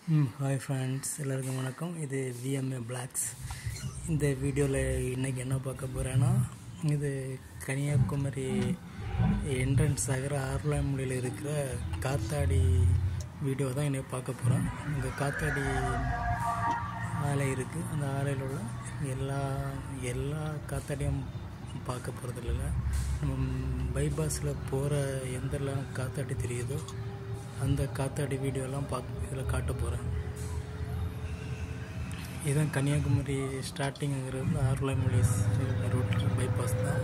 ம் hi friends எல்லாருக்கும் வணக்கம் இது விஎம்ஏ பிளாக்ஸ் இந்த வீடியோவில் இன்றைக்கி என்ன பார்க்க போகிறேன்னா இது கன்னியாகுமரி என்ட்ரன்ஸ் ஆகிற ஆர்லாமொழியில் இருக்கிற காத்தாடி வீடியோ தான் இன்னைக்கு பார்க்க போகிறோம் இங்கே காத்தாடி ஆலை இருக்குது அந்த ஆலையில் உள்ள எல்லா எல்லா காத்தாடியும் பார்க்க போகிறது இல்லை நம்ம பைபாஸில் போகிற எந்தெல்லாம் காத்தாடி தெரியுதோ அந்த காத்தாடி வீடியோலாம் பார்க்க இதில் காட்ட போகிறேன் இதுதான் கன்னியாகுமரி ஸ்டார்டிங்கிறது ஆர்லாமொழி ரூட் பைபாஸ் தான்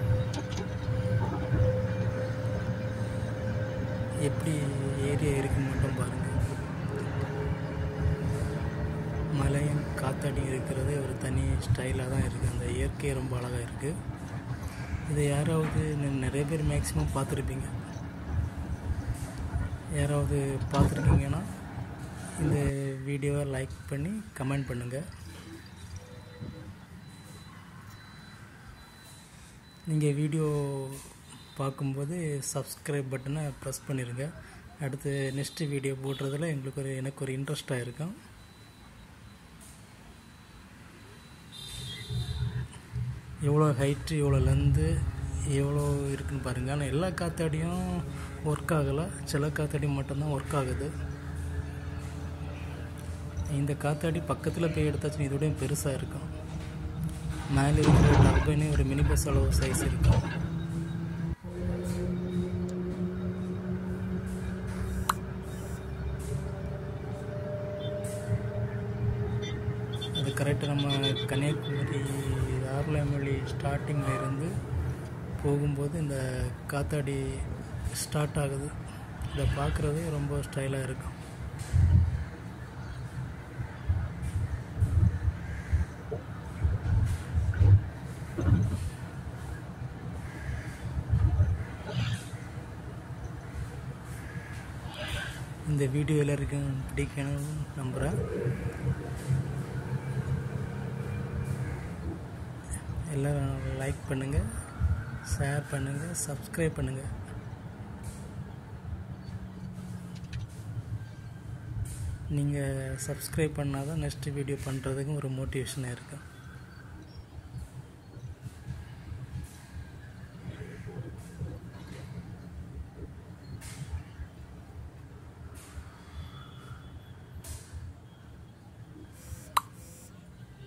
எப்படி ஏரியா இருக்குன்னு மட்டும் பாருங்கள் மலையும் காத்தாடியும் இருக்கிறது ஒரு தனி ஸ்டைலாக தான் இருக்குது அந்த இயற்கை ரொம்ப அழகாக இருக்குது இதை யாராவது நி- நிறைய பேர் மேக்ஸிமம் பார்த்துருப்பீங்க யாராவது பார்த்துருக்கீங்கன்னா இந்த வீடியோவை லைக் பண்ணி கமெண்ட் பண்ணுங்கள் நீங்கள் வீடியோ பார்க்கும்போது சப்ஸ்கிரைப் பட்டனை ப்ரெஸ் பண்ணிடுங்க அடுத்து நெக்ஸ்ட் வீடியோ போடுறதுல எங்களுக்கு ஒரு எனக்கு ஒரு இன்ட்ரெஸ்டாக இருக்கும் எவ்வளோ ஹைட்டு எவ்வளோ லென்த்து எவ்வளோ இருக்குன்னு பாருங்கள் ஆனால் எல்லா காத்தாடியும் ஒர்க் ஆகலை சில காத்தாடி மட்டும்தான் ஒர்க் ஆகுது இந்த காத்தாடி பக்கத்தில் போய் எடுத்தாச்சுன்னா இதோடய பெருசாக இருக்கும் மேலே இருக்கிற டர்பைனே ஒரு மினி பஸ் அளவு சைஸ் இருக்கும் அது கரெக்டாக நம்ம கன்னியாகுமரி ஆர்லாமொழி ஸ்டார்டிங்கில் இருந்து போகும்போது இந்த காத்தாடி ஸ்டார்ட் ஆகுது இதை பார்க்குறது ரொம்ப ஸ்டைலாக இருக்கும் இந்த வீடியோ எல்லாருக்கும் பிடிக்கணும்னு நம்புகிறேன் எல்லோரும் லைக் பண்ணுங்கள் ஷேர் பண்ணுங்கள் சப்ஸ்கிரைப் பண்ணுங்கள் நீங்கள் சப்ஸ்கிரைப் பண்ணால் தான் நெக்ஸ்ட் வீடியோ பண்ணுறதுக்கும் ஒரு மோட்டிவேஷனாக இருக்கும்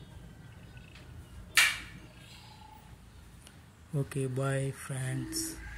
ஓகே பாய் ஃப்ரெண்ட்ஸ்